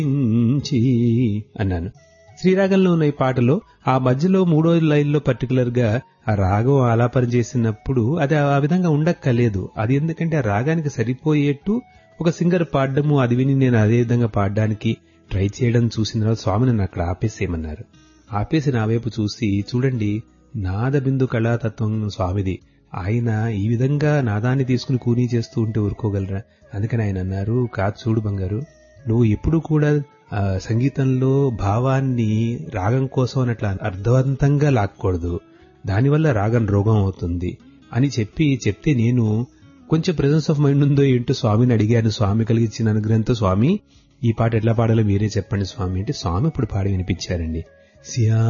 చి అన్నాను శ్రీరాగంలో ఉన్న ఈ పాటలో ఆ మధ్యలో మూడో లైన్లో పర్టికులర్ గా ఆ రాగం ఆలాపన చేసినప్పుడు అది ఆ విధంగా ఉండక్కలేదు అది ఎందుకంటే ఆ రాగానికి సరిపోయేట్టు ఒక సింగర్ పాడడము అది విని నేను అదే విధంగా పాడడానికి ట్రై చేయడం చూసిన తర్వాత స్వామి నన్ను అక్కడ ఆపేసేయమన్నారు ఆపేసి నా వైపు చూసి చూడండి నాద బిందు కళాతత్వం స్వామిది ఆయన ఈ విధంగా నాదాన్ని తీసుకుని కూనీ చేస్తూ ఉంటే ఊరుకోగలరా అందుకని ఆయన అన్నారు కాదు చూడు బంగారు నువ్వు ఎప్పుడు కూడా ఆ, సంగీతంలో భావాన్ని రాగం కోసం అట్లా అర్థవంతంగా లాక్కూడదు దానివల్ల రాగం రోగం అవుతుంది అని చెప్పి చెప్తే నేను కొంచెం ప్రెజెన్స్ ఆఫ్ మైండ్ ఉందో ఏంటో స్వామిని అడిగాను స్వామి కలిగించిన అనుగ్రహంతో స్వామి ఈ పాట ఎట్లా పాడాలో మీరే చెప్పండి స్వామి అంటే స్వామి ఇప్పుడు పాడి వినిపించారండి సియా